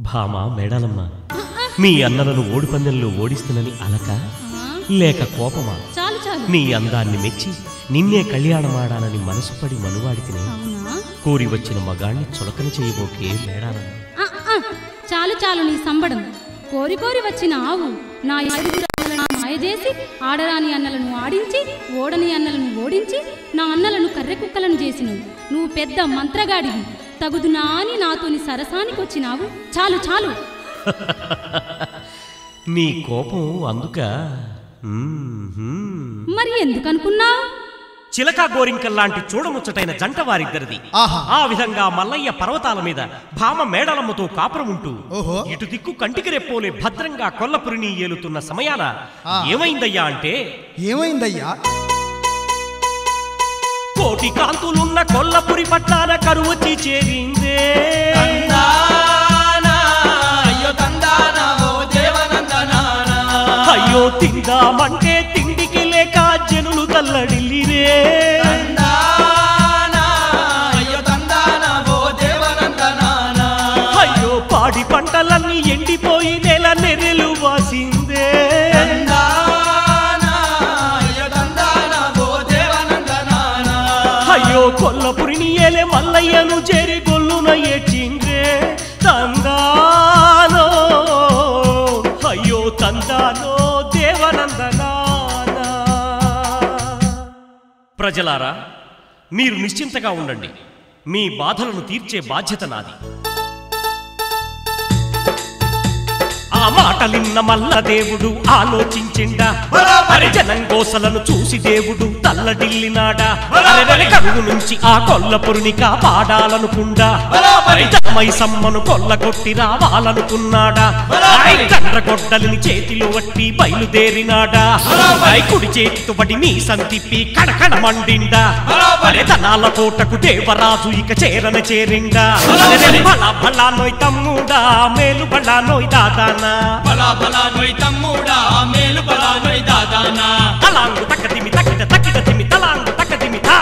భామ మేడాలమ్మ మీ అన్నలను ఓడిపందెంలో ఓడిస్తున్నని అలక లేక కోపమా చాలు చాలు నీ అందాన్ని మెచ్చి నిన్నే కళ్యాణమాడాలని మనసు పడి మనువాడితిని అవునా కోరి వచ్చిన మగాణ్ణి చులకన చేయబోకే మేడాలమ్మ ఆ, ఆ, చాలు చాలు నీ సంబడం కోరి కోరి వచ్చిన ఆవు నా ఐదుగురు అన్నలను మాయ చేసి ఆడరాని అన్నలను ఆడించి ఓడని అన్నలను ఓడించి నా అన్నలను కర్రె కుక్కలను చేసినవు నువ్వు పెద్ద మంత్రగాడివి తగుదునా అని నాతోని సరసానికి వచ్చినావు చాలు చాలు నీ కోపం అందుక మ్మ్హ్మ్. మరి ఎందుకనుకున్నావు చిలక గోరింకల్లాంటి చూడముచ్చటైన జంట వారిద్దరిది ఆహా. ఆ విధంగా మల్లయ్య పర్వతాల మీద భామ మేడలమ్మతో కాపురం ఉంటూ ఓహో. ఇటు దిక్కు కంటికి రెప్పోలే భద్రంగా కొల్లపురిని ఏలుతున్న సమయాన ఆ. ఏమైందయ్యా అంటే ఏమైందయ్యా కోటి కాంతులున్న కొల్లపురి పట్టాన కరువచ్చి చేరిందే అయ్యో తందానా ఓ దేవనందనానా అయ్యో తిందామంటే తిండికి లేక జనులు తల్లడిల్లిరే తందానా అయ్యో తందానా ఓ దేవనందనానా అయ్యో పాడి పంటలన్నీ ఎండిపోయి నెల నెరెలు వాసిందే తందానా అయ్యో తందానా ఓ దేవనందనానా అయ్యో కొల్లపురిని ఏలే మల్లయ్యను చేరి గొల్లున ఏడ్చిందే తందానో అయ్యో తందానో దేవనందనానా ప్రజలారా మీరు నిశ్చింతగా ఉండండి మీ బాధలను తీర్చే బాధ్యత నాది ఆ మాటలిన్న మల్ల దేవుడు ఆలోచించిండా మరి జనం గోసలను చూసి దేవుడు తల్లడిల్లినాడా అరెరెరె కరువు నుంచి ఆ కొల్లపురిని కాపాడాలనుకుండా మరి జనమై సమ్మను కొల్లగొట్టి రావాలనుకున్నాడా ఐ కండ్ర గొడ్డలిని చేతిలో వట్టి బయలుదేరినాడా ఐ కుడి చేతితో పడి మీ సంతిప్పి కడకడ మండిండా అరే తనాల కోటకు దేవరాజు ఇక చేరన చేరిండా అరెరెరె భలా భలా నోయ్ తమ్ముడా మేలు బలా నోయ్ దాదానా బలా బలా నొయ్ తమ్ముడా మేలు బలా నొయ్ దాదానా తలాంగు తక్కదిమి తక్కిట తక్కిట తిమి తలాంగు తక్కదిమి తా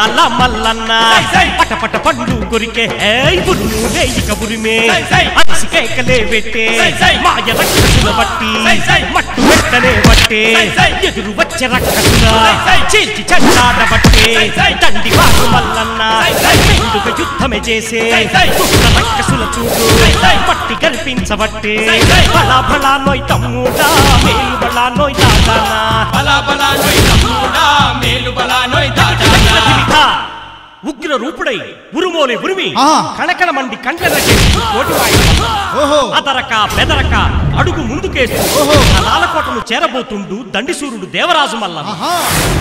బొబ్బరాల మల్లన్న సై, సై. పటపట పండ్లు కొరికే ఏయ్ బురుము వేయిక బురిమే సై, సై. అరిసి కేకలే పెట్టే సై, సై. మాయ రక్షసుల బట్టి సై, సై. మట్టు వెంటనే బట్టే సై, సై. ఎదురు వచ్చే రక్షసుల సై, సై. చీల్చి చండాడబట్టే సై, సై. దండి వాడు మల్లన్న సై, సై. మెండుగా యుద్ధమే చేసే సై, సై. దుష్ట రక్షసుల చూడు సై, సై. పట్టి కల్పించబట్టే సై, సై. బలా బలా నోయ్ తమ్ముడా మేలు బలా నోయ్ దాదానా బలా బలా నోయ్ తమ్ముడా మేలు బలా నోయ్ దాదానా ప్రతివిధ ఉగ్ర రూపుడై ఉరుమోలే ఉరిమి ఆ. కణకణ మండి కంటెన చేసి కోటి వాయిద్యం. ఓహో అదరక బెదరక అడుగు ముందుకేస్తూ ఓహో. లాలకోటను చేరబోతుండు దండిసూరుడు దేవరాజు మల్ల ఆహా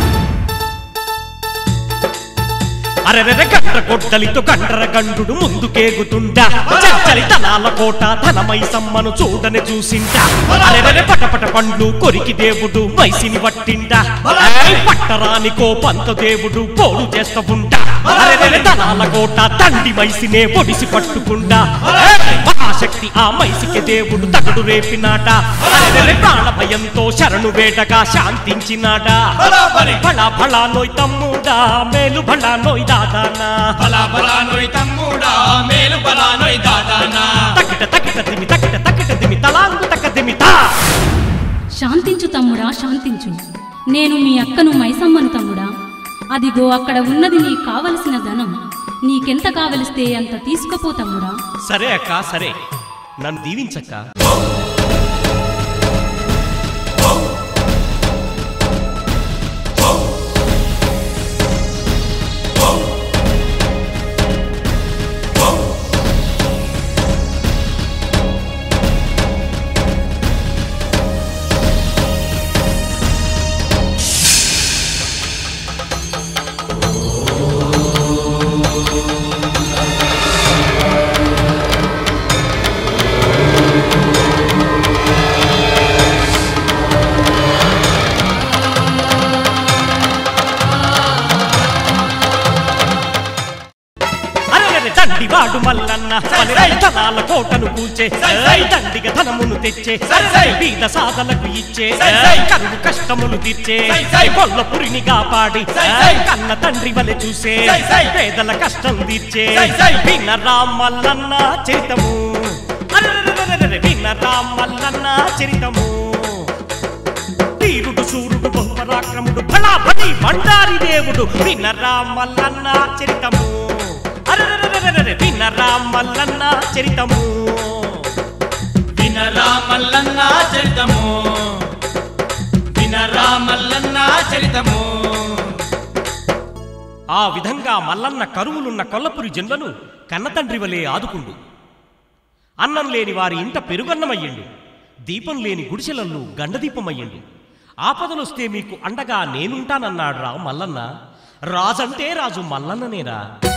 అరెరెరె గండ్ర గొడ్డలితో గండ్ర గండుడు ముందుకేగుతుండా చచ్చలి తనాల కోట ధనమై సమ్మను చూడని చూసిండా అరెరెరె పటపట పండ్లు కొరికి దేవుడు మైసిని పట్టిండా ఏయ్ పట్టరాని కోపంత దేవుడు పోడు చేస్తూ ఉంటా అరెరెరె ధనాల కోట తండి మైసినే పొడిసి పట్టుకుండా ఏయ్ మహాశక్తి ఆ మైసికి దేవుడు తగడు రేపినాట అరెరెరె ప్రాణ భయంతో శరణు వేటగా శాంతించినాడా బలా బలి భళా భళా నోయ్ తమ్ముడా మేలు భళా నోయ్ దాదానా బలా బలా నోయ్ తమ్ముడా మేలు బలా నోయ్ దాదానా తకిట తకిట దిమి తకిట తకిట దిమి తలాంగు తక దిమి తా శాంతించు తమ్ముడా శాంతించు నేను మీ అక్కను మైసమ్మను తమ్ముడా అదిగో అక్కడ ఉన్నది నీకు కావలసిన ధనం నీకెంత కావలిస్తే అంత తీసుకుపో తమ్ముడా సరే అక్క సరే నన్ను దీవించక్క అరెరెరె దండి వాడు మల్లన్న పన్నెండు ధనాల కోటను కూల్చే సై, సై. ఏయ్ దండిగ ధనమును తెచ్చే సై, సై. బీద సాధలకు ఇచ్చే సై, సై. ఏయ్ కరువు కష్టములు తీర్చే సై, సై. కొల్లపురిని కాపాడి సై, సై. ఏయ్ కన్న తండ్రి వలె చూసే సై, సై. పేదల కష్టం తీర్చే సై, సై. వినరా మల్లన్న చరితము అరెరెరెరెరెరె, వినరా మల్లన్న చరితము వీరుడు సూర్యుడు బహుపరాక్రముడు ఫలాఫలి బండారి దేవుడు వినరా మల్లన్న చరితము అరెరెరెరెరెరె, వినరా మల్లన్న చరితము వినరా మల్లన్న చరితము వినరా మల్లన్న చరితము ఆ విధంగా మల్లన్న కరువులున్న కొల్లపురి జన్లను కన్నతండ్రి వలె ఆదుకుండు అన్నం లేని వారి ఇంట పెరుగన్నమయ్యండు దీపం లేని గుడిసెలల్లో గండదీపమయ్యండు ఆపదలొస్తే మీకు అండగా నేనుంటానన్నాడు రా మల్లన్న రాజంటే రాజు మల్లన్ననేరా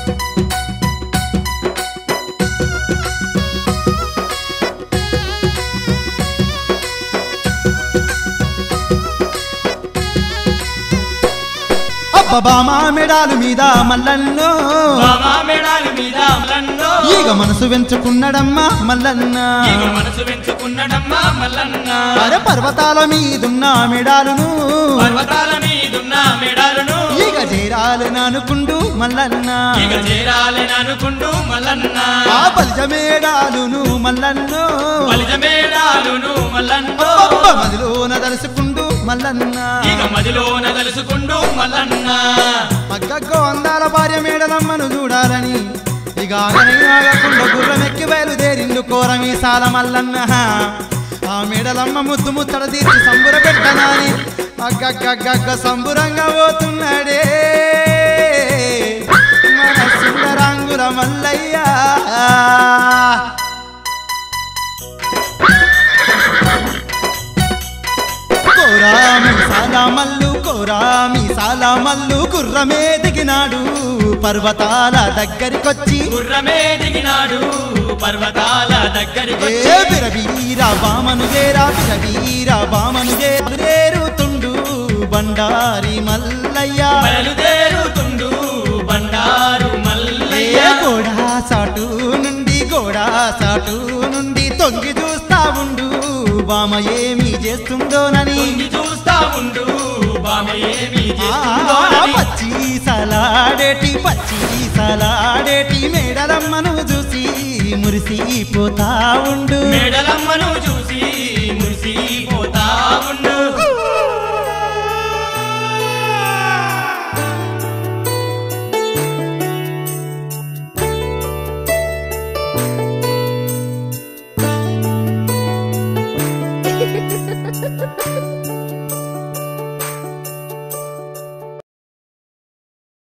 అబ్బబా మామిడాలు మీద మల్లన్నో బామా మేడాల మీద మల్లన్నో ఈగ మనసు వెంచుకున్నడమ్మా మల్లన్న ఈగ మనసు పెంచుకున్నడమ్మా మల్లన్న అరే పర్వతాల మీదున్న మెడాలును పర్వతాల మీదున్న మేడాలను ఈగ చేరాలు నానుకుండు మల్లన్న ఈగ చేరాలని అనుకుంటూ మల్లన్న ఆ బలిజ మేడాలును మల్లన్నో బలిజ మేడాలును మల్లన్నో అబ్బబ్బ మదిలోన దలుసుకుండు మల్లన్న ఈగ మదిలోన తలుసుకుంటూ మల్లన్న అగ్గగ్గో అందాల భార్య మేడలమ్మను చూడాలని ఇక ఆగనే ఆగకుండా గుర్రం ఎక్కి బయలుదేరిండు కోరమీ సాల మల్లన్న ఆ మేడలమ్మ ముద్దు ముచ్చట తీర్చి సంబుర పెట్టనాని అగ్గగ్గగ్గగ్గ సంబురంగా పోతున్నాడే మన సుందరాంగుల మల్లయ్య కోరామి సాలా మల్లు కోరామి సాలా మల్లు గుర్రమే దిగినాడు పర్వతాల దగ్గరికొచ్చి గుర్రమే దిగినాడు పర్వతాల దగ్గరికి ఏ బిరవీర బామను చేరా బిరవీర బామను చేరుతుండు బండారి మల్లయ్య బయలుదేరుతుండు బండారు ఏ మల్లయ్య గోడా సాటు నుండి గోడా సాటు నుండి తొంగి చూస్తా ఉండు బామ ఏమి చేస్తుందోనని తొంగి చూస్తా ఉండు బామ ఏమి ఆ, చేస్తుందో అని. పచ్చి సలాడేటి సలసలాడేటి మేడలమ్మను చూసి మురిసిపోతా ఉండు మేడలమ్మను చూసి మురిసి